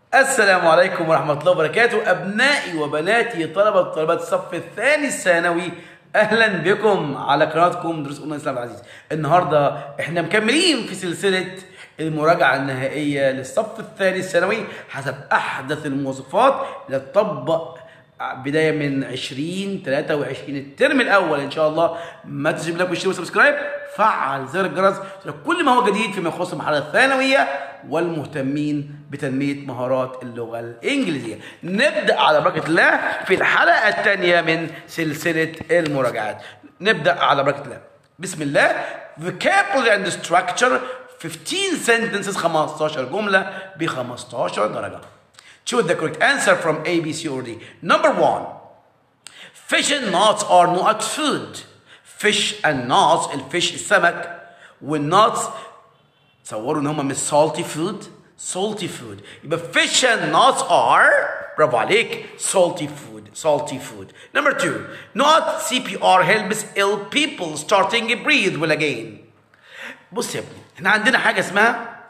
السلام عليكم ورحمة الله وبركاته أبنائي وبناتي طلبة وطالبات الصف الثاني الثانوي أهلا بكم على قناتكم دروس أونلاين إسلام العزيز النهاردة إحنا مكملين في سلسلة المراجعة النهائية للصف الثاني الثانوي حسب أحدث المواصفات اللي تطبق بداية من 20 23 الترم الأول إن شاء الله ما تنسوا لايك واشترك وسبسكرايب فعل زر الجرس كل ما هو جديد فيما يخص المرحلة الثانوية والمهتمين بتنمية مهارات اللغة الإنجليزية نبدأ على بركة الله في الحلقة الثانية من سلسلة المراجعات نبدأ على بركة الله بسم الله vocabulary and structure 15 sentences 15 جملة ب 15 درجة Choose the correct answer from A, B, C, or D. Number one, fish and nuts are not food. Fish and nuts, الفيش السمك والnuts تصوروا ان هم مش salty food salty food يبقى fish and nuts are برافو عليك salty food salty food number two not CPR helps ill people starting to breathe well again بص يا ابني احنا عندنا حاجه اسمها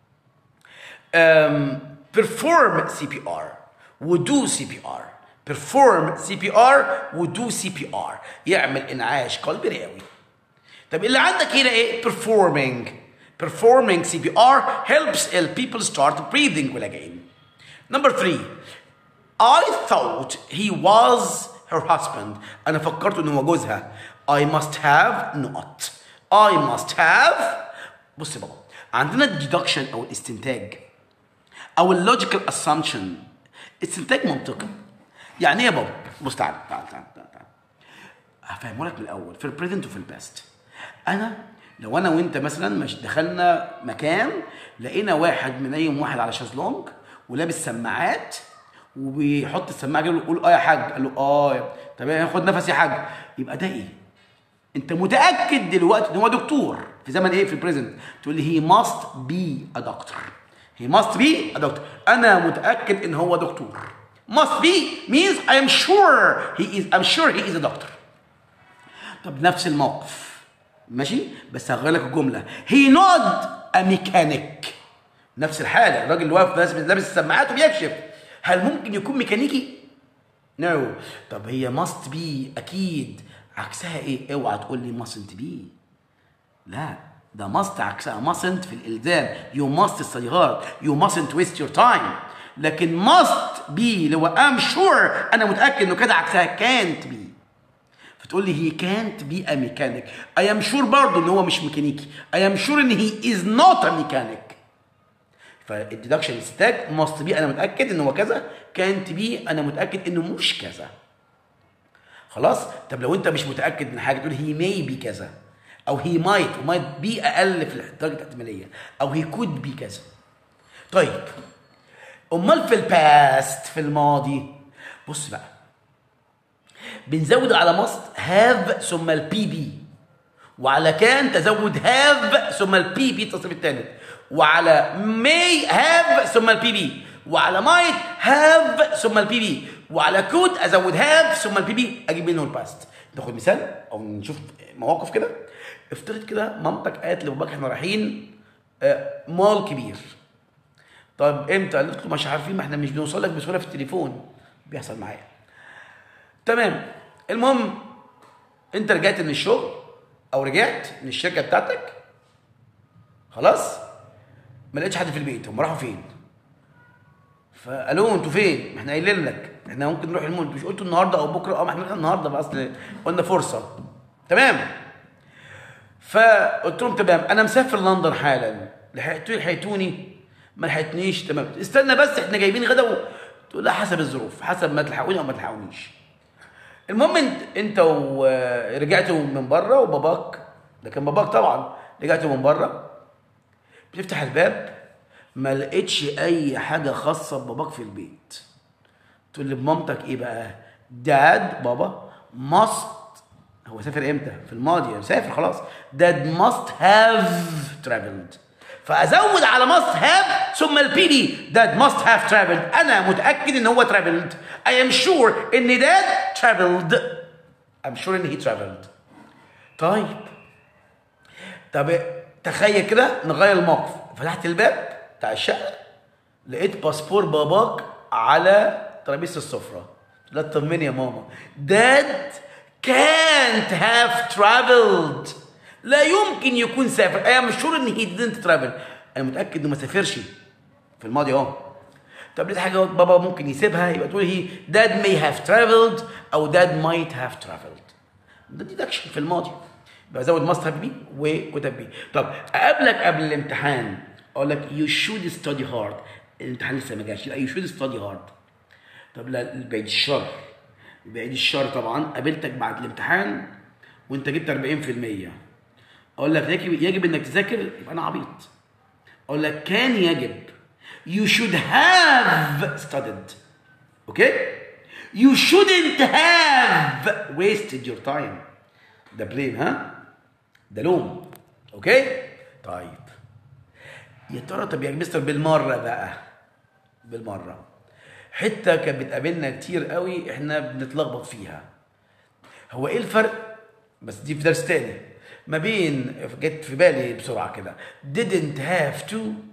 um, perform CPR ودو CPR perform CPR ودو CPR يعمل انعاش قلبي رئوي طب اللي عندك هنا ايه performing performing CPR helps ill people start breathing well again number three I thought he was her husband انا فكرت ان هو جوزها I must have not I must have بص يا بابا عندنا الديدكشن او الاستنتاج او اللوجيكال اسامبشن استنتاج منطقي يعني ايه يا بابا بص تعال تعال تعال تعال, تعال. هفهمه لك من الاول في البريزنت وفي الباست انا لو انا وانت مثلا مش دخلنا مكان لقينا واحد منيم واحد على شازلونج ولابس سماعات وبيحط السماعه كده ويقول اه يا حاج قال له اه طب خد نفس يا حاج يبقى ده ايه انت متاكد دلوقتي ان هو دكتور في زمن ايه في البريزنت تقول لي هي ماست بي ا دكتور هي must be a doctor انا متاكد ان هو دكتور must be means I am sure he is I'm sure he is a doctor طب نفس الموقف ماشي بس هغير لك الجمله he not a mechanic نفس الحاله الراجل اللي واقف لابس لابس السماعات وبيكشف هل ممكن يكون ميكانيكي نو no. طب هي must be اكيد عكسها ايه اوعى تقول لي mustn't be لا ده must عكسها mustn't في الالزام you must study hard you mustn't waste your time لكن must be اللي هو I'm sure انا متاكد انه كده عكسها can't be فتقول لي he can't be a mechanic I am sure برضه ان هو مش ميكانيكي I am sure ان he is not a mechanic فالديدكشن الاستنتاج must be انا متاكد ان هو كذا can't be انا متاكد انه مش كذا خلاص طب لو انت مش متاكد من حاجه تقول he may be كذا او هي مايت ومايت بي اقل في درجه الاحتماليه او هي كود بي كذا طيب امال في الباست في الماضي بص بقى بنزود على ماست هاف ثم البي بي وعلى كان تزود هاف ثم البي بي التصريف الثالث وعلى ماي هاف ثم البي بي وعلى مايت هاف ثم البي بي وعلى كود ازود هاف ثم البي بي اجيب منه الباست ناخد مثال او نشوف مواقف كده افترض كده مامتك قالت لباباك احنا رايحين مول كبير طب امتى قالت له مش عارفين ما احنا مش بنوصل لك بسهوله في التليفون بيحصل معايا تمام المهم انت رجعت من الشغل او رجعت من الشركه بتاعتك خلاص ما لقيتش حد في البيت هم راحوا فين فقالوا انتوا فين ما احنا قايلين لك احنا ممكن نروح المول مش قلتوا النهارده او بكره اه ما احنا النهارده بس قلنا فرصه تمام فقلت لهم تمام انا مسافر لندن حالا لحقتوني لحقتوني ما لحقتنيش تمام استنى بس احنا جايبين غدا و... تقول لا حسب الظروف حسب ما تلحقوني او ما تلحقونيش المهم انت انت ورجعتوا من بره وباباك ده كان باباك طبعا رجعتوا من بره بتفتح الباب ما لقيتش اي حاجه خاصه بباباك في البيت تقول لي بمامتك ايه بقى داد بابا must هو سافر امتى؟ في الماضي سافر خلاص. Dad must have traveled. فازود على must have ثم البي بي Dad must have traveled. انا متاكد ان هو traveled. I am sure ان Dad traveled. I'm sure ان he traveled. طيب. طب تخيل كده نغير الموقف. فتحت الباب بتاع الشقه لقيت باسبور باباك على ترابيزه السفره لا تطمني يا ماما dad can't have traveled لا يمكن يكون سافر I am sure ان he didn't travel انا متاكد انه ما سافرش في الماضي اهو طب ليه حاجه بابا ممكن يسيبها يبقى تقول هي dad may have traveled او dad might have traveled ده ديدكشن في الماضي يبقى زود must have been وكتب بي طب اقابلك قبل الامتحان اقول لك you should study hard الامتحان لسه ما جاش لا you should study hard طب لا بعيد الشر بعيد الشر طبعا قابلتك بعد الامتحان وانت جبت 40% اقول لك يجب, يجب انك تذاكر يبقى انا عبيط اقول لك كان يجب you should have studied اوكي you shouldn't have wasted your time ده بليم ها ده لوم اوكي طيب يا ترى طب يا مستر بالمره بقى بالمره حته كانت بتقابلنا كتير قوي احنا بنتلخبط فيها هو ايه الفرق بس دي في درس تاني ما بين جت في بالي بسرعه كده didn't have to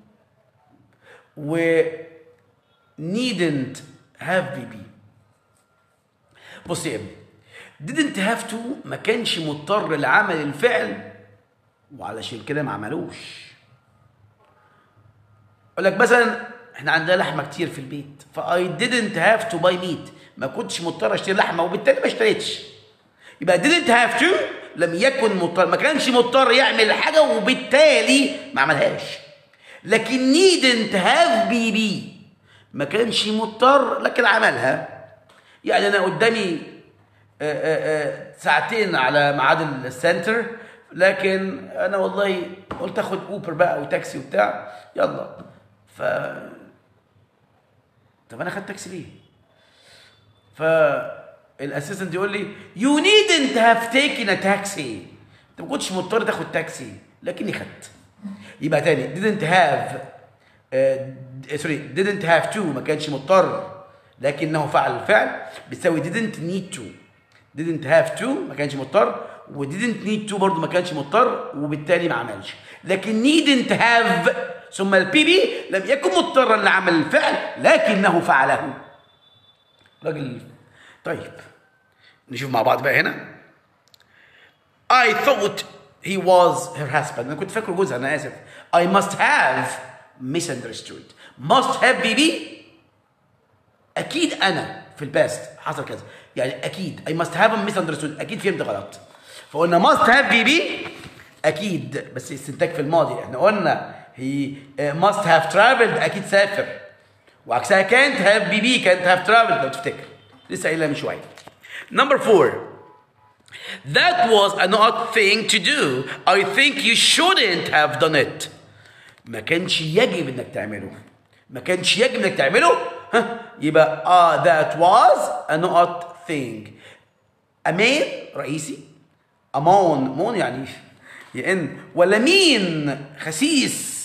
و needn't have be بص يا ابني didn't have to ما كانش مضطر لعمل الفعل وعلشان كده ما عملوش اقول لك مثلا احنا عندنا لحمه كتير في البيت فاي didn't have to buy meat ما كنتش مضطر اشتري لحمه وبالتالي ما اشتريتش يبقى didn't have to لم يكن مضطر ما كانش مضطر يعمل حاجه وبالتالي ما عملهاش لكن needn't have be be ما كانش مضطر لكن عملها يعني انا قدامي آه، آه، آه، ساعتين على ميعاد السنتر لكن انا والله قلت اخد اوبر بقى وتاكسي وبتاع يلا ف طب انا خدت تاكسي ليه؟ فالاسيستنت يقول لي يو needn't have taken a taxi انت ما كنتش مضطر تاخد تاكسي لكني خدت يبقى تاني didn't have سوري didn't have to ما كانش مضطر لكنه فعل الفعل بتساوي didn't need to didn't have to ما كانش مضطر و didn't need to برضه ما كانش مضطر وبالتالي ما عملش لكن needn't have ثم البي بي لم يكن مضطرا لعمل الفعل لكنه فعله راجل طيب نشوف مع بعض بقى هنا I thought he was her husband انا كنت فاكره جوزها انا اسف I must have misunderstood must have بيبي اكيد انا في الباست حصل كذا يعني اكيد I must have misunderstood اكيد فهمت غلط فقلنا must have بيبي اكيد بس استنتاج في الماضي احنا قلنا he uh, must have traveled اكيد سافر وعكسها can't have بيبي can't have traveled لو تفتكر لسه قايلها من شويه number four That was an odd thing to do. I think you shouldn't have done it. ما كانش يجب انك تعمله. ما كانش يجب انك تعمله. ها يبقى ah that was an odd thing. A man رئيسي. A mon mon يعني يئن ولا مين خسيس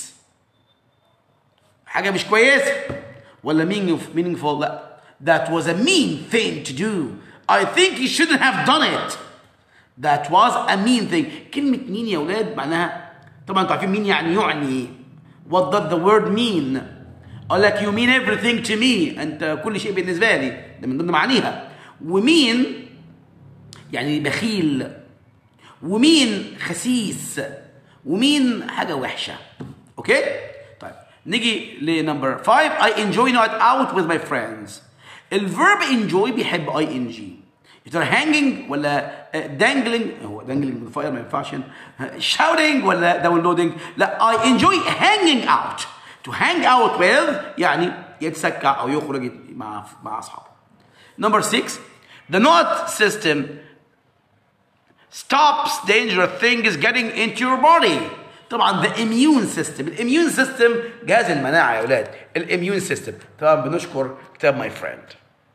حاجة مش كويسة ولا meaningful meaningful لا that was a mean thing to do I think you shouldn't have done it that was a mean thing كلمة مين يا ولاد معناها طبعا انتوا عارفين مين يعني يعني what does the word mean أقول لك you mean everything to me أنت كل شيء بالنسبة لي ده من ضمن معانيها ومين يعني بخيل ومين خسيس ومين حاجة وحشة أوكي طيب نيجي لنمبر 5 I enjoy night out with my friends الفيرب enjoy بيحب اي ان جي يا ترى hanging ولا dangling هو dangling من فاير ما ينفعش shouting ولا downloading لا I enjoy hanging out to hang out with يعني يتسكع او يخرج مع مع اصحابه number 6 the not system stops dangerous things getting into your body طبعا the immune system الاميون سيستم جهاز المناعه يا اولاد الاميون سيستم طبعا بنشكر كتاب my friend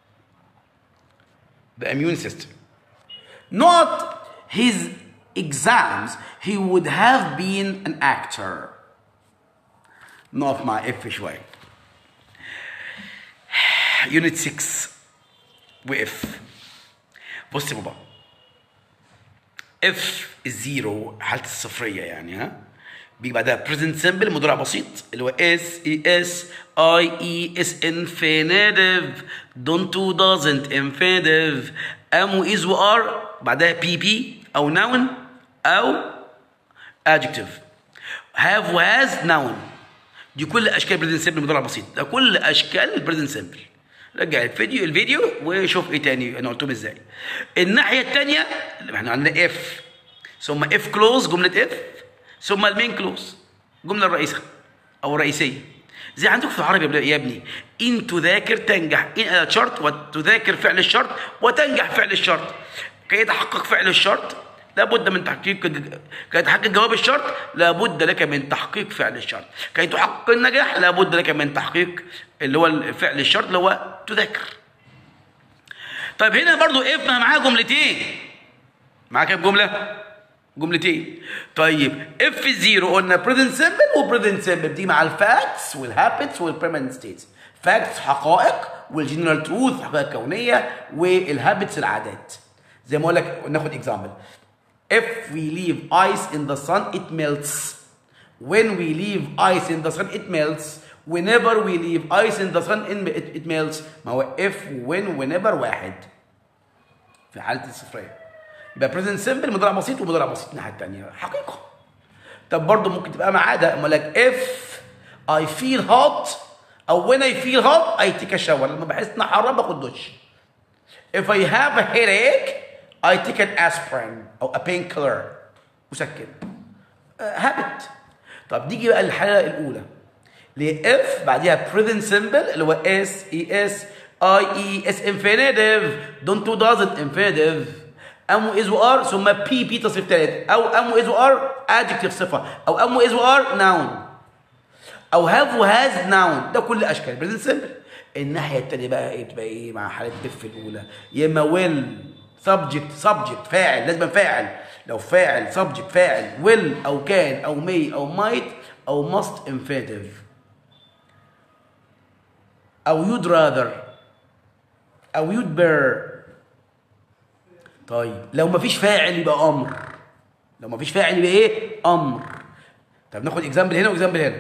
the immune system not his exams he would have been an actor نقف مع اف شويه يونت 6 واف بص يا بابا اف الزيرو حالة الصفرية يعني ها بيجي بعدها present simple مضارع بسيط اللي هو s e s i e s infinitive don't to doesn't infinitive am و is و are بعدها pp او noun او adjective have و has noun دي كل اشكال present simple مضارع بسيط ده كل اشكال present simple رجع الفيديو الفيديو وشوف ايه تاني انا قلتهم ازاي الناحيه الثانيه احنا عندنا اف ثم اف كلوز جمله اف ثم المين كلوز الجمله الرئيسيه او الرئيسيه زي عندك في العربي يا ابني ان تذاكر تنجح ان شرط وتذاكر فعل الشرط وتنجح فعل الشرط كي يتحقق فعل الشرط لابد من تحقيق كي تحقق جواب الشرط لابد لك من تحقيق فعل الشرط كي تحقق النجاح لابد لك من تحقيق اللي هو فعل الشرط اللي هو تذاكر طيب هنا برضو اف معاه جملتين معاه كام جمله جملتين طيب اف زيرو قلنا بريزنت سيمبل وبريزنت سيمبل دي مع الفاكتس والهابتس والبيرمننت ستيتس فاكتس حقائق والجنرال تروث حقائق كونيه والهابتس العادات زي ما اقول لك ناخد اكزامبل if we leave ice in the sun it melts when we leave ice in the sun it melts whenever we leave ice in the sun it, it melts ما هو if when whenever واحد في حاله الصفريه يبقى بريزنت سيمبل مضارع بسيط ومضارع بسيط الناحيه الثانيه حقيقه طب برضه ممكن تبقى مع عاده اما لك if I feel hot او when I feel hot I take a shower لما بحس ان حرام باخد دش if I have a headache I take an aspirin او a painkiller مسكن هابت uh, طب نيجي بقى للحاله الاولى ل if بعديها present simple اللي هو s e s i e s infinitive don't do does it infinitive ام واز وار ثم بي بي تصريف ثالث او ام واز وار ادجكتيف صفه او ام واز وار ناون او هاف وهاز ناون ده كل اشكال بريزنت سمبل الناحيه الثانيه بقى ايه بتبقى ايه مع حاله اف الاولى يا اما ويل سبجكت سبجكت فاعل لازم فاعل لو فاعل سبجكت فاعل ويل او كان او مي او مايت او ماست انفيتيف او يود راذر او يود بير طيب لو مفيش فاعل يبقى امر لو مفيش فاعل يبقى ايه امر طب ناخد اكزامبل هنا واكزامبل هنا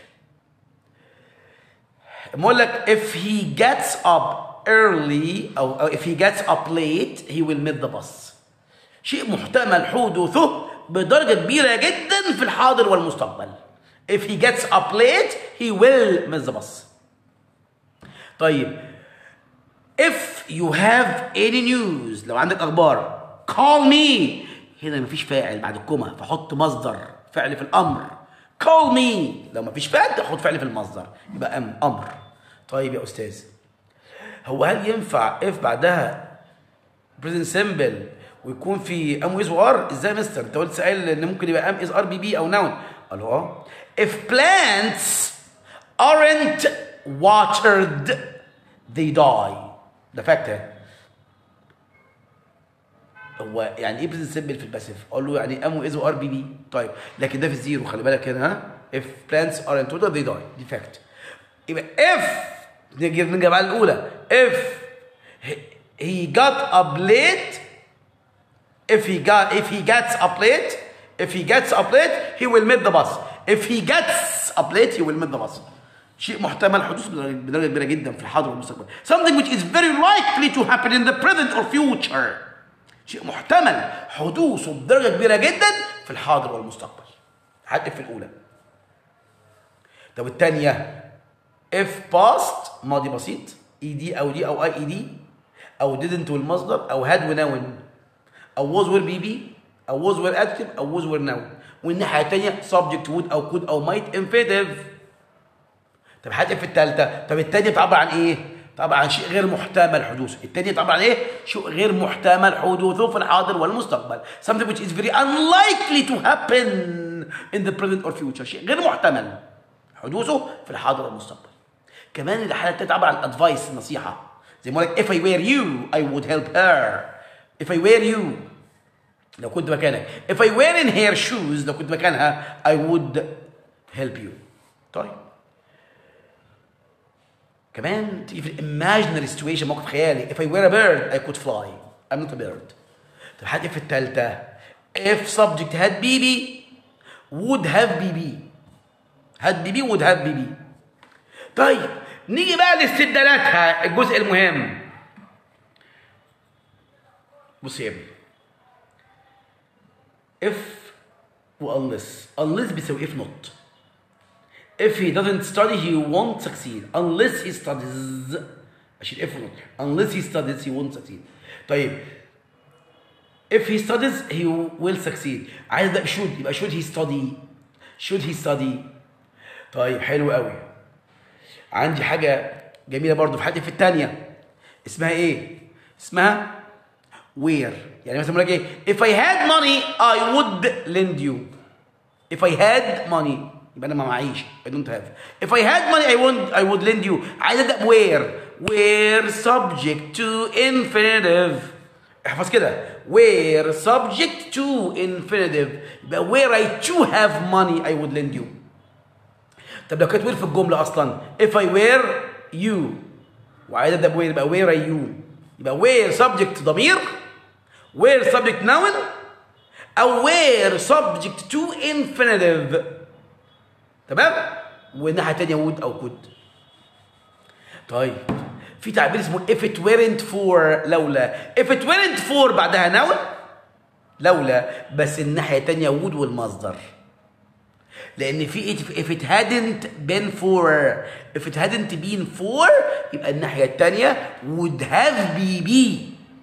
بقول لك if he gets up early او if he gets up late he will miss the bus شيء محتمل حدوثه بدرجة كبيرة جدا في الحاضر والمستقبل if he gets up late he will miss the bus طيب if you have any news لو عندك اخبار call me هنا مفيش فاعل بعد الكوما فحط مصدر فعل في الامر call me لو مفيش فاعل تحط فعل في المصدر يبقى أم امر طيب يا استاذ هو هل ينفع if بعدها present simple ويكون في ام ويز وار ازاي يا مستر انت قلت سؤال ان ممكن يبقى ام از ار بي بي او ناون قال له اه if plants aren't watered they die ده فاكت هو يعني ايه بريزنت سيمبل في الباسيف؟ اقول له يعني ام واز وار بي بي طيب لكن ده في الزيرو خلي بالك هنا ها if plants are in total they die دي فاكت يبقى if نيجي نرجع بقى الاولى if he got up late if he got if he gets up late if he gets up late he will miss the bus if he gets up late he will miss the bus شيء محتمل حدوث بدرجه كبيره جدا في الحاضر والمستقبل something which is very likely to happen in the present or future شيء محتمل حدوثه بدرجه كبيره جدا في الحاضر والمستقبل حتى في الاولى طب الثانيه if past ماضي بسيط اي دي او دي او اي اي دي او didn't والمصدر او had ونون او was will be be او was will adjective او was will noun والناحيه الثانيه subject would او could او might infinitive طب حاجه في الثالثه طب الثانيه بتعبر عن ايه طبعا عن شيء غير محتمل حدوثه الثانيه بتعبر عن ايه شيء غير محتمل حدوثه في الحاضر والمستقبل something which is very unlikely to happen in the present or future شيء غير محتمل حدوثه في الحاضر والمستقبل كمان الحاله الثالثه تعبر عن ادفايس النصيحه زي ما لك if I were you I would help her if I were you لو كنت مكانك if I were in her shoes لو كنت مكانها I would help you طيب كمان تيجي في imaginary situation موقف خيالي if I were a bird I could fly I'm not a bird طب حاجة في الثالثة if subject had BB would have بي بي had بي بي would have بي بي طيب نيجي بقى لاستبدالاتها الجزء المهم بص يا ابني if و unless unless بيساوي if not if he doesn't study he won't succeed unless he studies اشيل if not unless he studies he won't succeed طيب if he studies he will succeed عايز ده should يبقى should he study should he study طيب حلو قوي عندي حاجة جميلة برضو في حياتي في الثانية اسمها ايه اسمها where يعني مثلا بقول لك ايه if I had money I would lend you if I had money يبقى انا ما معيش I don't have if I had money I would I would lend you عايز ابدا where where subject to infinitive احفظ كده where subject to infinitive يبقى where I to have money I would lend you طب لو كانت where في الجمله اصلا if I were you وعايز ابدا where يبقى where are you يبقى where subject ضمير where subject noun او where subject to infinitive تمام والناحيه الثانيه would او could طيب في تعبير اسمه if it weren't for لولا if it weren't for بعدها noun لولا بس الناحيه الثانيه would والمصدر لان في if, if it hadn't been for if it hadn't been for يبقى الناحيه الثانيه would have be be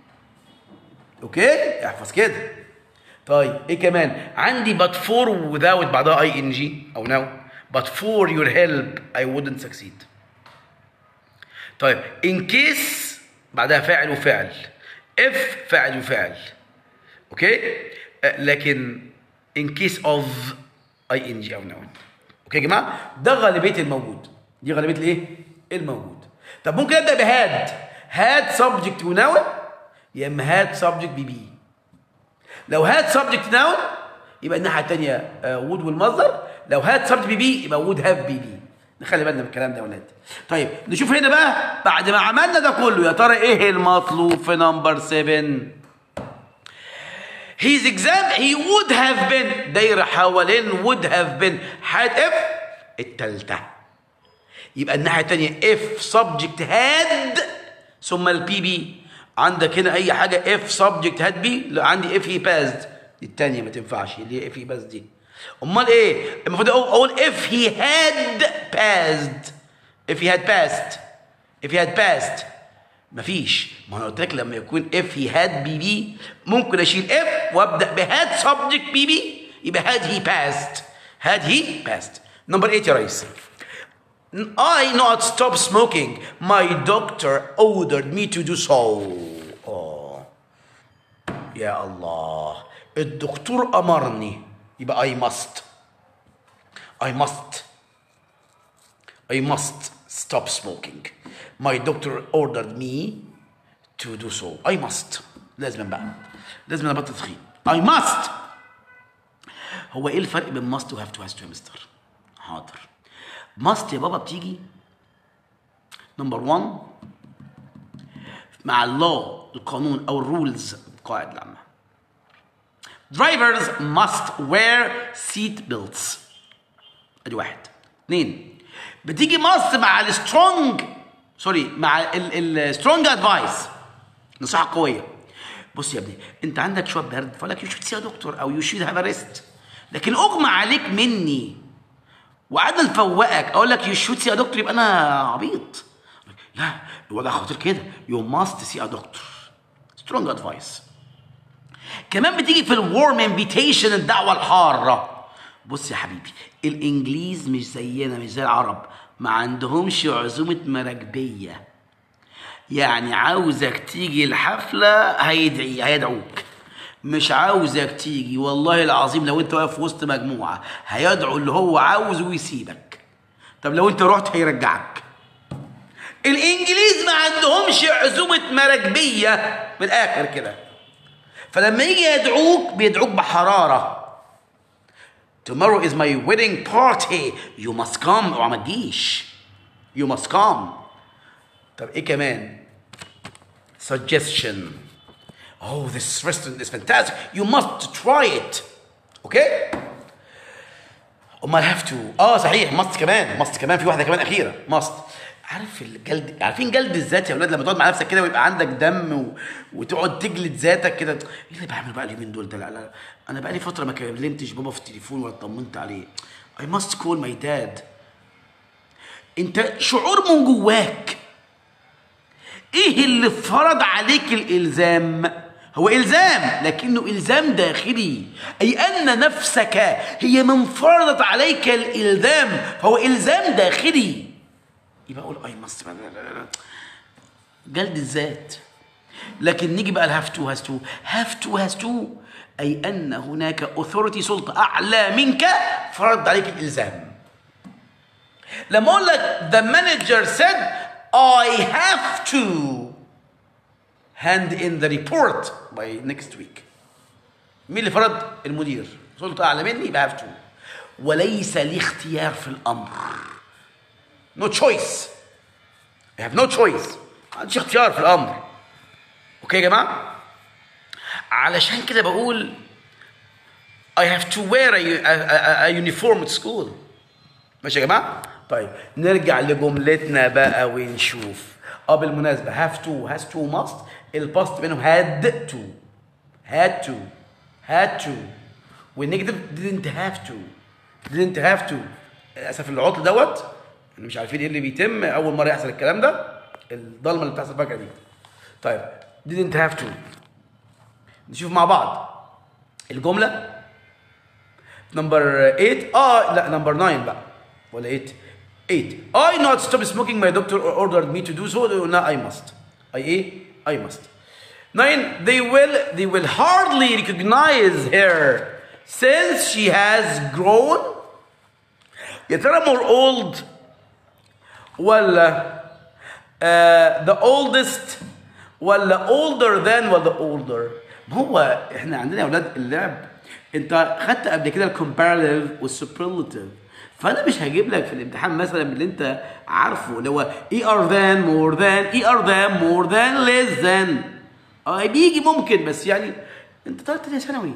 اوكي احفظ كده طيب ايه كمان عندي but for without بعدها اي ان جي او now but for your help I wouldn't succeed طيب in case بعدها فاعل وفعل if فاعل وفعل اوكي آه، لكن in case of اي ان جي او noun اوكي يا جماعه ده غالبيه الموجود دي غالبيه الايه الموجود طب ممكن ابدا بهاد هاد سبجكت ونون يا اما هاد سبجكت بي بي لو هاد سبجكت نون يبقى الناحيه الثانيه وود والمصدر لو هاد سبجكت بي بي يبقى وود هاف بي بي نخلي بالنا من الكلام ده يا ولاد طيب نشوف هنا بقى بعد ما عملنا ده كله يا ترى ايه المطلوب في نمبر 7 His exam he would have been دايرة حوالين would have been حاد if التالتة يبقى الناحية التانية if subject had ثم البي بي عندك هنا أي حاجة if subject had be لا عندي if he passed دي التانية ما تنفعش اللي هي if he passed دي أمال إيه؟ المفروض أقول أقول if he had passed if he had passed if he had passed مفيش ما انا قلت لك لما يكون if he had بي بي ممكن اشيل if وابدا بهاد subject بي بي يبقى had he passed had he passed نمبر 8 يا ريس I not stop smoking my doctor ordered me to do so oh. يا الله الدكتور امرني يبقى I must I must I must stop smoking. My doctor ordered me to do so. I must. لازم بقى. لازم انا ابطل تدخين. I must. هو ايه الفرق بين must و have to has to يا مستر؟ حاضر. must يا بابا بتيجي نمبر 1 مع اللو القانون او الرولز القواعد العامه. Drivers must wear seat belts. ادي واحد. اثنين بتيجي مصر مع السترونج سوري مع السترونج ادفايس نصيحه قويه بص يا ابني انت عندك شويه برد فقول لك يو شود سي دكتور او يو شود هاف ريست لكن اغمى عليك مني وقعدنا نفوقك اقول لك يو شود سي دكتور يبقى انا عبيط لا الوضع خطير كده يو ماست سي ا دكتور سترونج ادفايس كمان بتيجي في الورم انفيتيشن الدعوه الحاره بص يا حبيبي الانجليز مش زينا مش زي العرب ما عندهمش عزومه مراكبيه يعني عاوزك تيجي الحفله هيدعي هيدعوك مش عاوزك تيجي والله العظيم لو انت واقف في وسط مجموعه هيدعو اللي هو عاوزه ويسيبك طب لو انت رحت هيرجعك الانجليز ما عندهمش عزومه مراكبيه من الاخر كده فلما يجي يدعوك بيدعوك بحراره Tomorrow is my wedding party. You must come اوعى ما تجيش. You must come. طب ايه كمان؟ Suggestion. Oh, this restaurant is fantastic. You must try it. Okay? امال هاف تو اه صحيح ماست كمان ماست كمان في واحده كمان اخيره ماست عارف الجلد عارفين جلد الذات يا اولاد لما تقعد مع نفسك كده ويبقى عندك دم و... وتقعد تجلد ذاتك كده ايه اللي بعمله بقى اليومين دول ده لا لا انا بقى لي فتره ما كلمتش بابا في التليفون ولا طمنت عليه I must call my dad انت شعور من جواك ايه اللي فرض عليك الالزام هو الزام لكنه الزام داخلي اي ان نفسك هي من فرضت عليك الالزام فهو الزام داخلي يبقى اقول اي ماست جلد الذات لكن نيجي بقى الهاف تو هاز تو هاف تو هاز تو اي ان هناك اوثورتي سلطه اعلى منك فرض عليك الالزام لما اقول لك the manager said I have to hand in the report by next week مين اللي فرض المدير سلطة أعلى مني يبقى have to وليس لي اختيار في الأمر no choice I have no choice ما عنديش اختيار في الأمر أوكي يا جماعة علشان كده بقول I have to wear a, a, a, a uniform at school ماشي يا جماعة طيب نرجع لجملتنا بقى ونشوف اه بالمناسبة have to has to must الباست منهم had to had to had to والنيجاتيف didn't have to didn't have to للاسف العطل دوت احنا مش عارفين ايه اللي بيتم اول مره يحصل الكلام ده الضلمه اللي بتحصل فجاه دي طيب didn't have to نشوف مع بعض الجمله نمبر 8 اه لا نمبر 9 بقى ولا 8 8 I not stop smoking my doctor ordered me to do so no I must I ايه I must nine they will they will hardly recognize her since she has grown يا ترى more old ولا uh, the oldest ولا older than ولا older ما هو احنا عندنا يا اولاد اللعب انت خدت قبل كده الكومباريتيف والسوبرلاتيف فانا مش هجيب لك في الامتحان مثلا من اللي انت عارفه اللي هو اي ار ذان مور ذان اي ار ذان مور ذان ليس ذان اه بيجي ممكن بس يعني انت طالب تانية ثانوي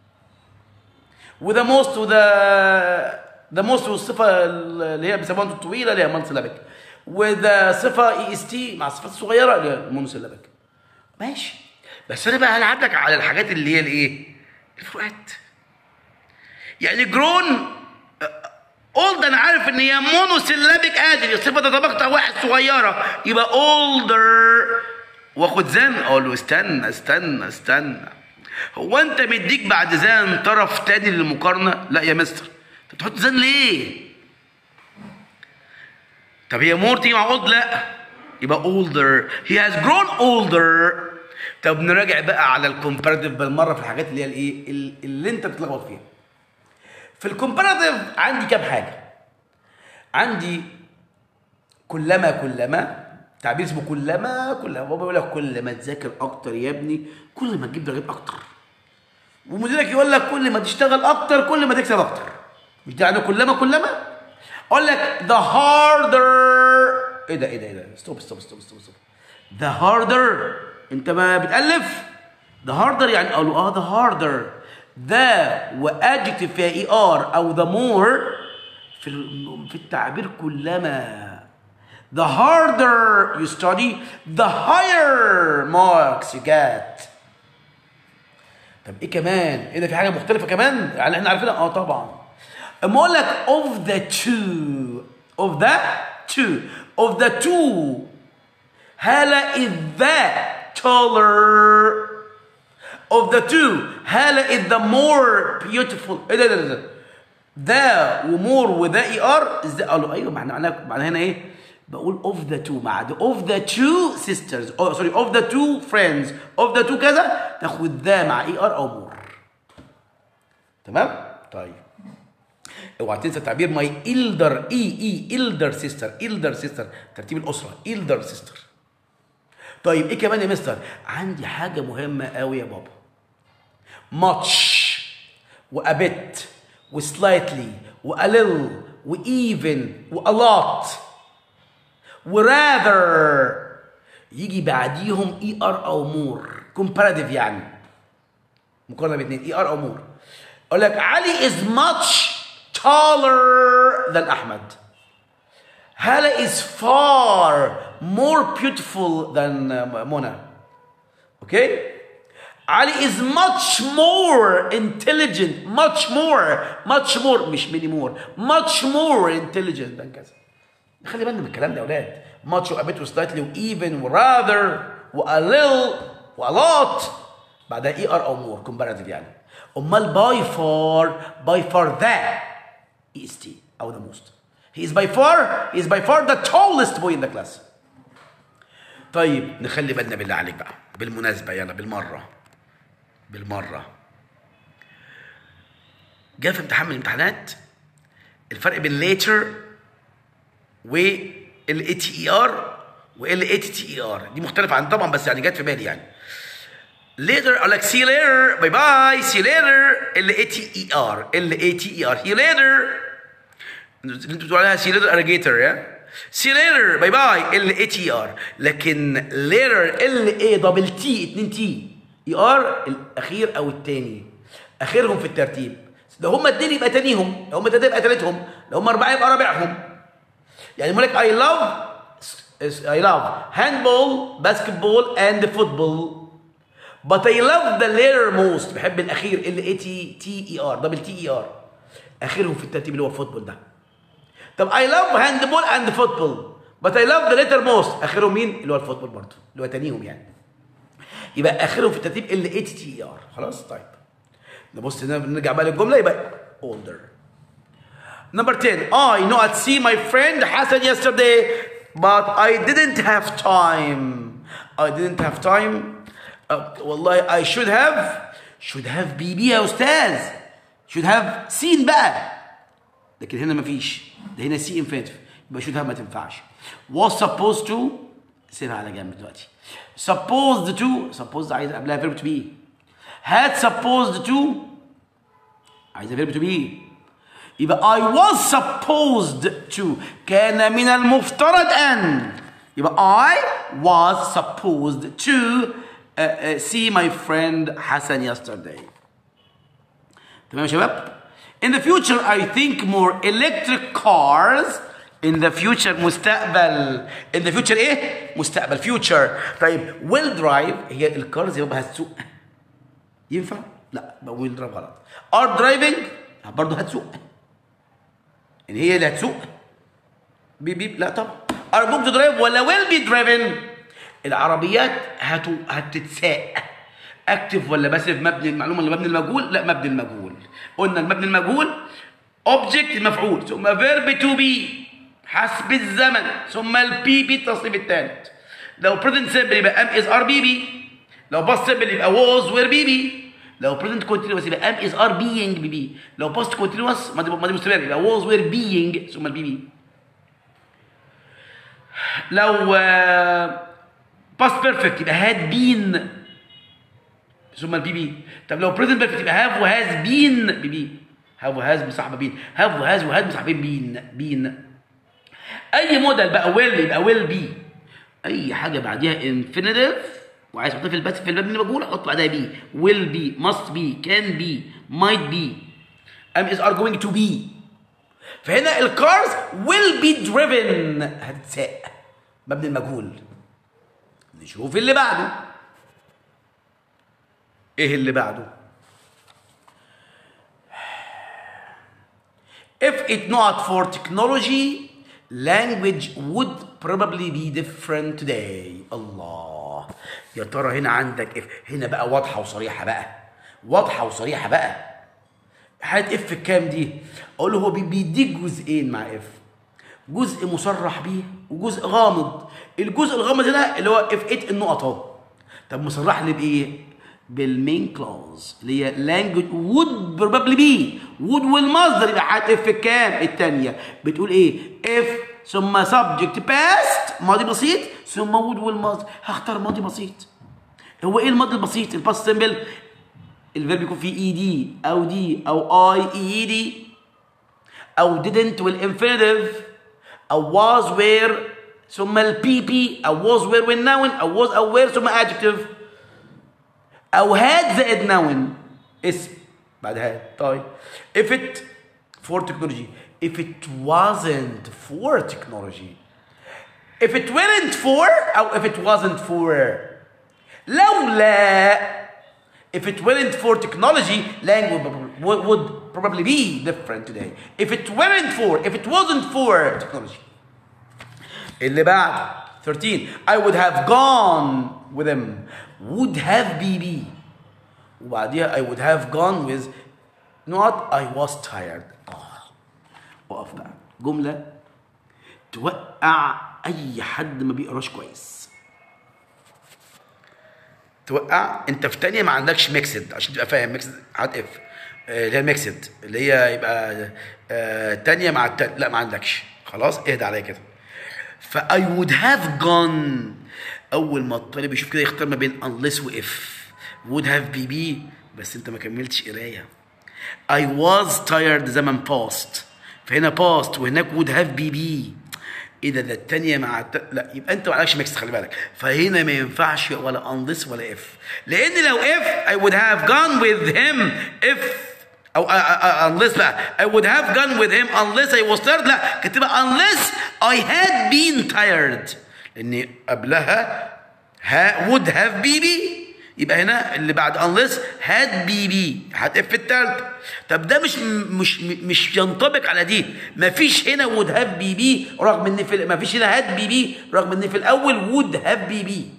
وذا موست وذا ذا موست والصفه اللي هي بيسموها الطويله اللي هي مونوسيلابيك وذا صفه اي اس تي مع الصفات الصغيره اللي هي مونوسيلابيك ماشي بس انا بقى هلعب لك على الحاجات اللي هي الايه؟ الفروقات يعني جرون اولد انا عارف ان هي مونوسيلابيك ادي صفه تتبقى واحد صغيره يبقى اولدر واخد زن اقول له استنى استنى استنى هو انت مديك بعد زن طرف تاني للمقارنه لا يا مستر انت بتحط زن ليه طب هي مور تيجي مع اولد لا يبقى older he has grown older طب نراجع بقى على الكومباراتيف بالمره في الحاجات اللي هي الايه اللي انت بتتلخبط فيها في الكومباراتيف عندي كام حاجه عندي كلما كلما تعبير اسمه كلما كلما بابا يقول لك كل ما تذاكر اكتر يا ابني كل ما تجيب درجات اكتر ومديرك يقول لك كل ما تشتغل اكتر كل ما تكسب اكتر مش ده يعني كلما كلما اقول لك the harder ايه ده ايه ده ايه ده ستوب ستوب ستوب ستوب ستوب the harder انت ما بتالف the harder يعني قالوا اه the harder ذا وادجكتيف فيها اي ار او the more في في التعبير كلما the harder you study the higher marks you get طب ايه كمان ايه ده في حاجه مختلفه كمان يعني احنا عارفينها اه طبعا اما اقول لك of the two of the two of the two هلا is the taller of the two هلا is the more beautiful ايه ده ده ده ذا ومور وذا اي ار ازاي قالوا ايوه معنى معناها معناها هنا ايه بقول of the two مع the of the two sisters oh sorry of the two friends of the two كذا تاخد ذا مع اي ار او مور تمام طيب اوعى تنسى تعبير ماي إلدر اي اي إلدر سيستر إلدر سيستر ترتيب الاسره إلدر سيستر طيب ايه كمان يا مستر عندي حاجه مهمه قوي يا بابا much وابت وسلايتلي وألل وإيفن وألوت وراذر يجي بعديهم اي ار او مور كومباراتيف يعني مقارنه باثنين اي ار او مور اقول لك علي از ماتش taller than Ahmed. Hala is far more beautiful than uh, Mona. Okay? Ali is much more intelligent, much more, much more, مش many more, much more intelligent than كذا. خلي بالنا من الكلام ده يا اولاد. much و a bit و slightly و even و rather و a little و a lot بعدها اي ار او more comparative يعني. امال by far by far that is T او the most. He is by far he is by far the tallest boy in the class. طيب نخلي بالنا بالله عليك بقى بالمناسبة يلا بالمرة بالمرة جاء في امتحان من الامتحانات الفرق بين later وال تي اي ار وال اي تي اي ار دي مختلفة عن طبعا بس يعني جت في بالي يعني later قال لك see you later باي باي see you later ال اي تي اي ار ال اي تي اي ار see you later اللي انتوا بتقولوا عليها see you later alligator يا see you later باي باي ال اي تي ار لكن later ال اي دبل تي 2 تي اي ار الاخير او الثاني اخرهم في الترتيب لو هم اتنين يبقى تانيهم لو هم تلاته يبقى تالتهم لو هم اربعه يبقى رابعهم يعني بيقول لك I love I love handball basketball and football but I love the later most بحب الاخير اللي اي تي تي اي ار دبل تي اي ار اخرهم في الترتيب اللي هو الفوتبول ده طب I love handball and football but I love the later most اخرهم مين اللي هو الفوتبول برضه اللي هو تانيهم يعني يبقى اخرهم في الترتيب اللي اي تي تي ار خلاص طيب نبص هنا نرجع بقى للجمله يبقى older Number 10, I not see my friend Hassan yesterday, but I didn't have time. I didn't have time. Uh, والله I should have should have بيبي يا أستاذ. Should have seen بقى. لكن هنا مفيش. ده هنا سي infinitive. يبقى should have ما تنفعش. Was supposed to سيبها على جنب دلوقتي. Supposed to supposed عايز قبلها verb to be. Had supposed to عايزة verb to be. يبقى I was supposed to كان من المفترض أن يبقى I was supposed to uh, uh, see my friend Hassan yesterday تمام يا شباب In the future I think more electric cars In the future مستقبل In the future ايه؟ مستقبل future طيب will drive هي الكارز يبقى هتسوق ينفع؟ لا يبقى will drive غلط are driving برضه هتسوق ان هي اللي هتسوق بيب بيب لا طبعا ار بوك تو درايف ولا ويل بي دريفن العربيات هتو هتتساق اكتف ولا باسف مبني المعلومه اللي مبني المجهول لا مبني المجهول قلنا المبني المجهول اوبجكت المفعول ثم فيرب تو بي حسب الزمن ثم البي بي التصريف الثالث لو بريزنت سيمبل يبقى ام از ار بي بي لو باست سيمبل يبقى ووز وير بي بي لو بريزنت كونتينوس يبقى ام از ار بينج بي بي لو باست كونتينوس ماضي ماضي مستمر يبقى ووز وير بينج ثم البي بي لو باست بيرفكت يبقى هاد بين ثم البي بي طب لو بريزنت بيرفكت يبقى هاف وهاز بين بي بي هاف وهاز مصاحبه بين هاف وهاز وهاز مصاحبين بين بين اي موديل بقى ويل يبقى ويل بي اي حاجه بعديها انفينيتيف وعايز احطها في البس في المبني المجهول احط بعدها بي will be must be can be might be am is are going to be فهنا الكارز will be driven هتتساق مبني المجهول نشوف اللي بعده ايه اللي بعده if it not for technology language would probably be different today الله يا ترى هنا عندك اف هنا بقى واضحه وصريحه بقى واضحه وصريحه بقى حاله اف كام دي اقول له هو بيديك جزئين مع اف جزء مصرح بيه وجزء غامض الجزء الغامض هنا اللي هو اف 8 النقط اهو طب مصرح لي بايه بالمين كلوز اللي هي language would probably be would والمصدر يبقى حاله اف كام الثانيه بتقول ايه اف ثم subject past ماضي بسيط ثم would والمصدر هختار ماضي بسيط هو ايه الماضي البسيط الباست سيمبل الفيرب يكون فيه اي دي او دي او اي اي دي او didn't والانفينيتيف او was where ثم البي بي او was where والnoun او was او where ثم adjective او had زائد noun اسم بعد had طيب if it for technology if it wasn't for technology if it weren't for او if it wasn't for لولا if it weren't for technology language would, would probably be different today if it weren't for if it wasn't for technology اللي بعد 13 I would have gone with him would have be be وبعديها I would have gone with not I was tired آه وقف بقى جملة توقع أي حد ما بيقراش كويس توقع انت في تانية ما عندكش ميكسد عشان تبقى فاهم ميكسد هات اف آه، اللي هي الميكسد اللي هي يبقى آه، تانية مع التانية لا ما عندكش خلاص اهدى عليا كده ف I would have gone أول ما الطالب يشوف كده يختار ما بين unless و if would have be be بس أنت ما كملتش قراية I was tired زمن past فهنا past وهناك would have be be إذا ده التانية مع الت... لا يبقى أنت ما عليكش ميكس خلي بالك فهنا ما ينفعش ولا unless ولا if لأن لو if I would have gone with him if او uh, uh, unless لا I would have gone with him unless I was tired لا كانت تبقى unless I had been tired لان قبلها ha, would have be be يبقى هنا اللي بعد unless had be be هتقف في التالتة طب ده مش مش مش ينطبق على دي مفيش هنا would have be be رغم ان في مفيش هنا had be be رغم ان في الاول would have be be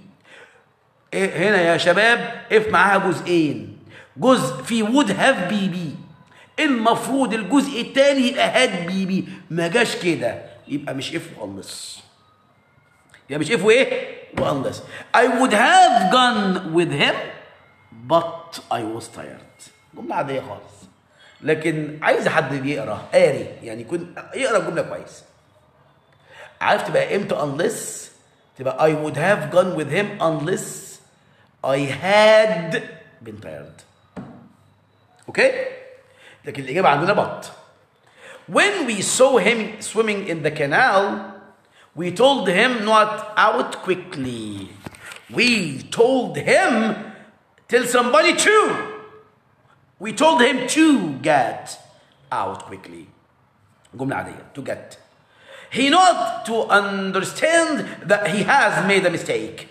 إيه هنا يا شباب اف معاها جزئين جزء في would have be be المفروض الجزء الثاني يبقى had be be ما جاش كده يبقى مش اف وانلس يبقى مش اف وايه وانلس I would have gone with him but I was tired جملة عادية خالص لكن عايز حد بيقرا قاري يعني يكون يقرا الجملة كويس عارف تبقى امتى unless تبقى I would have gone with him unless I had been tired اوكي لكن الاجابه عندنا but when we saw him swimming in the canal we told him not out quickly we told him tell somebody to we told him to get out quickly جملة عادية to get he not to understand that he has made a mistake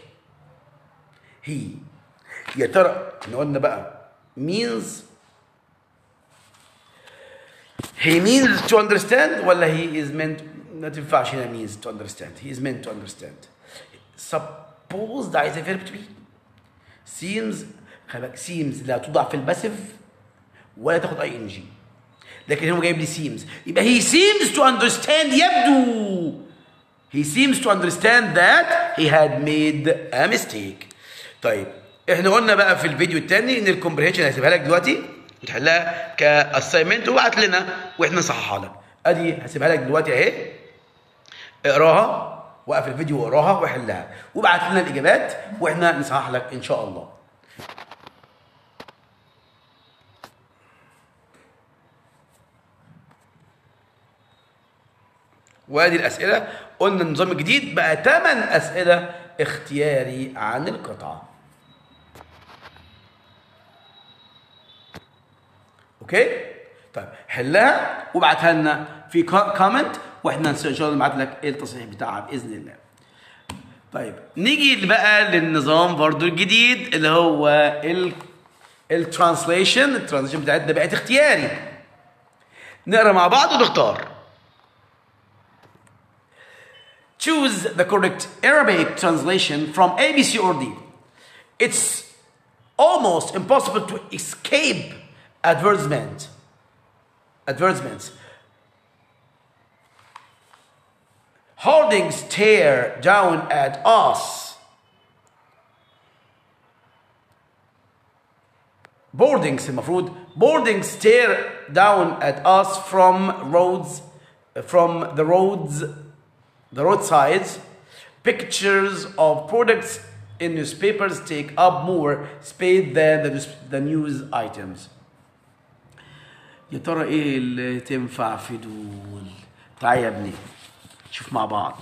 he يا ترى احنا قلنا بقى means he means to understand ولا he is meant ما تنفعش هنا means to understand he is meant to understand suppose ده عايز verb to be seems خلي بالك seems لا توضع في الباسيف ولا تاخد اي ان جي لكن هو جايب لي seems يبقى he seems to understand يبدو he seems to understand that he had made a mistake طيب احنا قلنا بقى في الفيديو الثاني ان الكومبريهنشن هسيبها لك دلوقتي وتحلها كاساينمنت وابعت لنا واحنا نصححها لك ادي هسيبها لك دلوقتي اهي اقراها وقف الفيديو واقراها وحلها وابعت لنا الاجابات واحنا نصحح لك ان شاء الله وادي الاسئله قلنا النظام الجديد بقى 8 اسئله اختياري عن القطعه اوكي طيب حلها وابعتها لنا في كومنت واحنا ان شاء الله نبعت لك ايه التصحيح بتاعها باذن الله طيب نيجي بقى للنظام برضو الجديد اللي هو ال الترانسليشن الترانسليشن بتاعتنا بقت اختياري نقرا مع بعض ونختار choose the correct Arabic translation from A, B, C, or D. It's almost impossible to escape advertisement. Advertisements. Hoardings stare down at us. Boardings المفروض boardings stare down at us from roads from the roads the roadsides pictures of products in newspapers take up more space than the, news- the news items يا ترى ايه اللي تنفع في دول تعالى يا ابني شوف مع بعض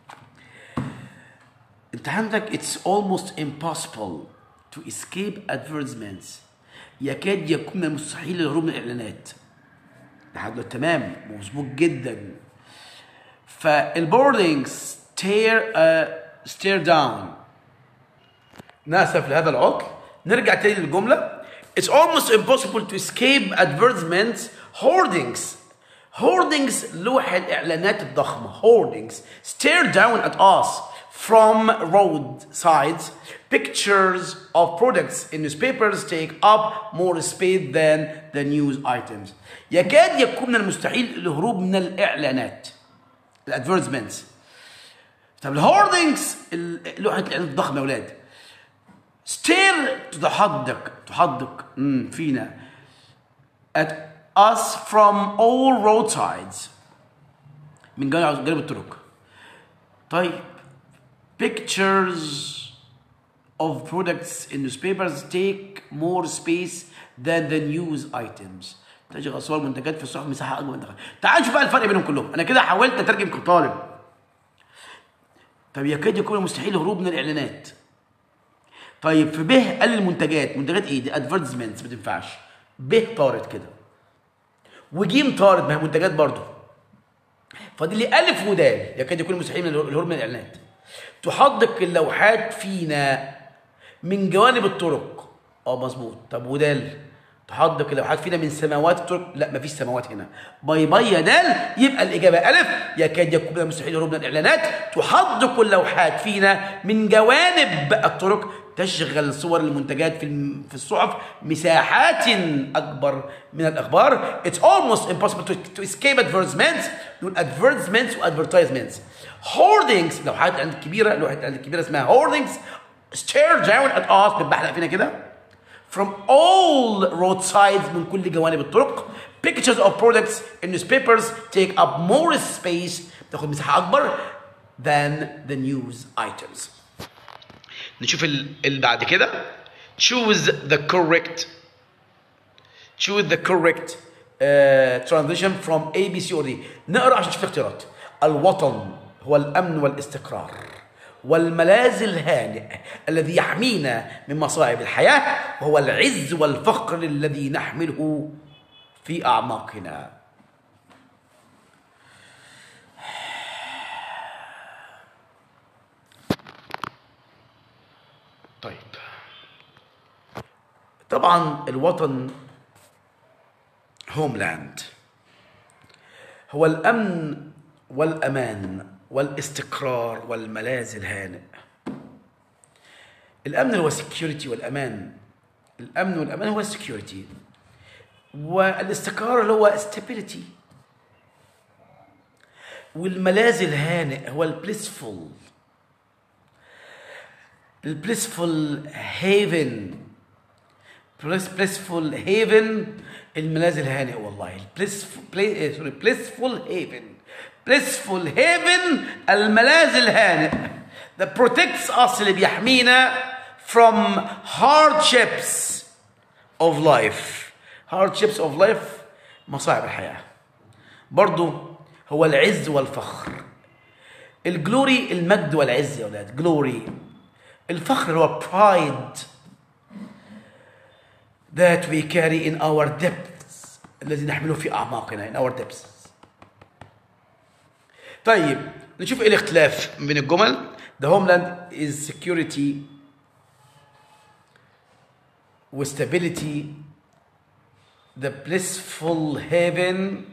انت عندك it's almost impossible to escape advertisements يكاد يكون من المستحيل الهروب من الاعلانات لحد دلوقتي تمام مظبوط جدا فالبوردنج ستير ستير داون ناسف لهذا العطل نرجع تاني للجملة It's almost impossible to escape advertisements hoardings hoardings لوح الإعلانات الضخمة hoardings stare down at us from roadsides pictures of products in newspapers take up more space than the news items يكاد يكون من المستحيل الهروب من الإعلانات الادفيرتمنتس طب الهوردنجز لوحة الإعلانات الضخمة يا أولاد ستير تحدق تحدق مم، فينا at us from all roadsides من جانب جانب الطرق طيب pictures of products in newspapers take more space than the news items تجد صور منتجات في الصحف مساحه اكبر من دخل تعال نشوف بقى الفرق بينهم كلهم انا كده حاولت اترجم كطالب طب يكاد يكون مستحيل هروب من الاعلانات طيب في به قال المنتجات منتجات ايه دي ادفيرتيزمنتس ما تنفعش به طارت كده وجيم طارت ما هي منتجات برضه فاضل لي الف ودال يكاد يكون مستحيل من الهروب من الاعلانات تحدق اللوحات فينا من جوانب الطرق اه مظبوط طب ودال تحدق اللوحات فينا من سماوات الطرق لا مفيش سماوات هنا باي باي يا دال يبقى الاجابه الف يكاد يكون من المستحيل الهروب من الاعلانات تحدق اللوحات فينا من جوانب الطرق تشغل صور المنتجات في الم- في الصحف مساحات اكبر من الاخبار it's almost impossible to, to escape advertisements نقول advertisements و advertisements hoardings لوحات الاعلانات الكبيره لوحات الاعلانات الكبيره اسمها hoardings stare down at us بتبحلق فينا كده from all roadsides من كل جوانب الطرق pictures of products in newspapers take up more space بتاخد مساحة أكبر than the news items نشوف ال- اللي بعد كده choose the correct choose the correct uh, transition from A B C or D نقرا عشان نشوف الاختيارات الوطن هو الأمن والاستقرار والملاذ الهانئ الذي يحمينا من مصاعب الحياة وهو العز والفخر الذي نحمله في أعماقنا طيب طبعا الوطن هوملاند هو الامن والامان والاستقرار والملاذ الهانئ الامن هو السكيورتي والامان الامن والامان هو السكيورتي والاستقرار اللي هو stability والملاذ الهانئ هو البليسفول البليسفول هيفن blissful haven الملاذ الهانئ والله blissful سوري blissful haven blissful haven الملاذ الهانئ that protects us اللي بيحمينا from hardships of life hardships of life مصاعب الحياة برضو هو العز والفخر الجلوري المجد والعز يا ولاد جلوري الفخر هو pride that we carry in our depths الذي نحمله في أعماقنا in our depths طيب نشوف ايه الاختلاف بين الجمل the homeland is security وstability the blissful haven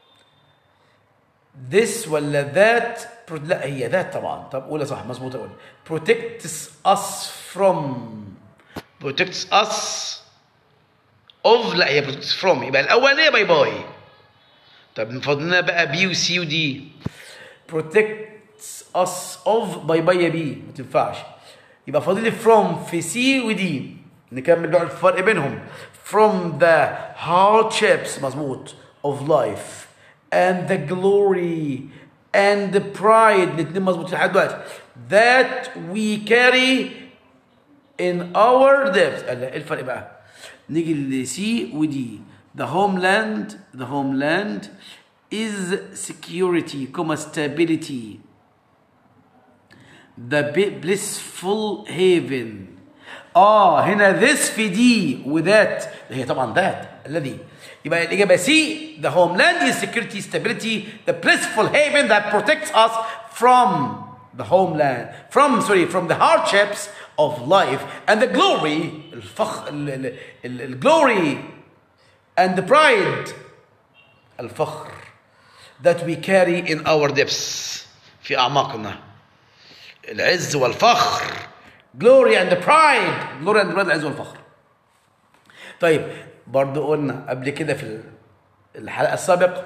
this ولا that pro- لا هي that طبعا طب قولها صح مظبوطة قول protects us from protects us of لا هي protects from يبقى الأولانية باي باي طب من فضلنا بقى بي وسي ودي protects us of باي باي يا بي ما تنفعش يبقى فاضل لي from في سي ودي نكمل بقى الفرق بينهم from the hardships مظبوط of life and the glory and the pride الاثنين مظبوطين لحد دلوقتي that we carry in our depths قال لا، ايه الفرق بقى نيجي لسي ودي the homeland the homeland is security كما stability the bi- blissful haven اه هنا this في دي وذات هي طبعا ذات الذي يبقى الإجابة سي the homeland is security stability the blissful haven that protects us from the homeland from sorry from the hardships of life and the glory الفخ ال- ال- ال- ال- glory and the pride الفخر that we carry in our depths في أعماقنا العز والفخر glory and the pride glory and pride العز والفخر طيب برضو قلنا قبل كده في الحلقة السابقة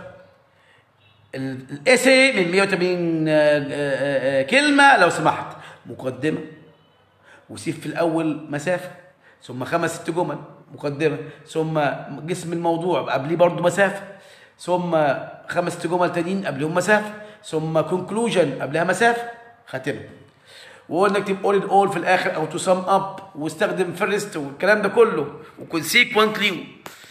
الاسي من 180 آه، آه، آه، كلمة لو سمحت مقدمة وسيب في الأول مسافة ثم خمس ست جمل مقدمة ثم جسم الموضوع قبليه برضو مسافة ثم خمس ست جمل تانيين قبلهم مسافة ثم كونكلوجن قبلها مسافة خاتمة وقلنا اكتب اول اول في الاخر او تو سم اب واستخدم فيرست والكلام ده كله وكونسيكونتلي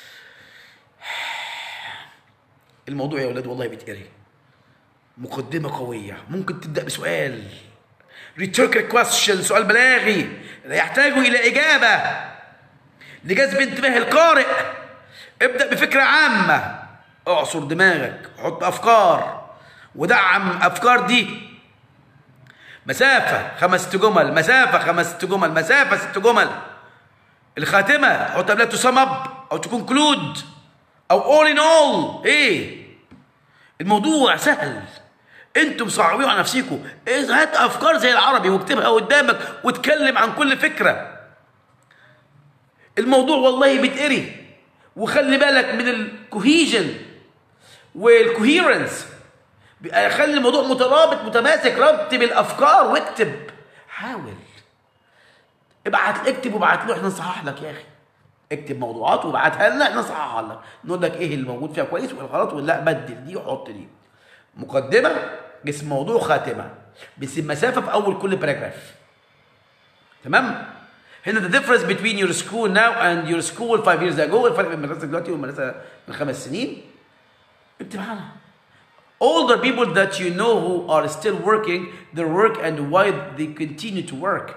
الموضوع يا ولاد والله بيتقري مقدمة قوية ممكن تبدأ بسؤال rhetorical question سؤال بلاغي لا يحتاج إلى إجابة لجذب انتباه القارئ ابدأ بفكرة عامة اعصر دماغك حط أفكار ودعم أفكار دي مسافة خمس ست جمل مسافة خمس ست جمل مسافة ست جمل الخاتمة حط قبلها تو سم اب أو تو كونكلود أو اول ان اول إيه الموضوع سهل انتم مصعبين على نفسكم إيه هات افكار زي العربي واكتبها قدامك واتكلم عن كل فكره الموضوع والله بيتقري وخلي بالك من الكوهيجن والكوهيرنس خلي الموضوع مترابط متماسك رتب الافكار واكتب حاول ابعت اكتب وابعت له احنا نصحح لك يا اخي اكتب موضوعات وابعتها لنا احنا نصححها لك نقول لك ايه اللي موجود فيها كويس وايه الغلط ولا بدل دي وحط دي مقدمه جسم موضوع خاتمه بس مسافه في اول كل باراجراف تمام هنا the difference between your school now and your school five years ago الفرق بين مدرستك دلوقتي والمدرسه من خمس سنين اكتب عنها older people that you know who are still working their work and why they continue to work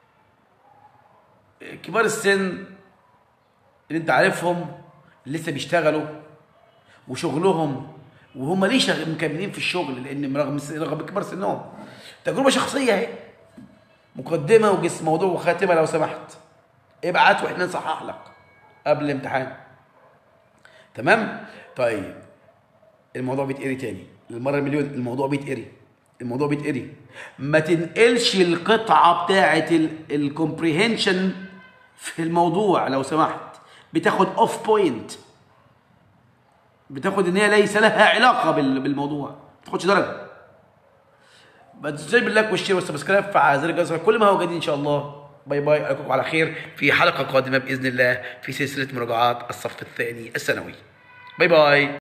كبار السن اللي انت عارفهم اللي لسه بيشتغلوا وشغلهم وهم ليه شغ... مكملين في الشغل لان رغم رغم كبار سنهم تجربه شخصيه اهي مقدمه وجسم موضوع وخاتمه لو سمحت ابعت واحنا نصحح لك قبل الامتحان تمام طيب الموضوع بيتقري تاني للمره المليون الموضوع بيتقري الموضوع بيتقري ما تنقلش القطعه بتاعه الكومبريهنشن في الموضوع لو سمحت بتاخد اوف بوينت بتاخد ان هي ليس لها علاقه بال- بالموضوع ما تاخدش درجه ما تنساش باللايك والشير والسبسكرايب فعل زر الجرس كل ما هو جديد ان شاء الله باي باي اشوفكم على خير في حلقه قادمه باذن الله في سلسله مراجعات الصف الثاني الثانوي باي باي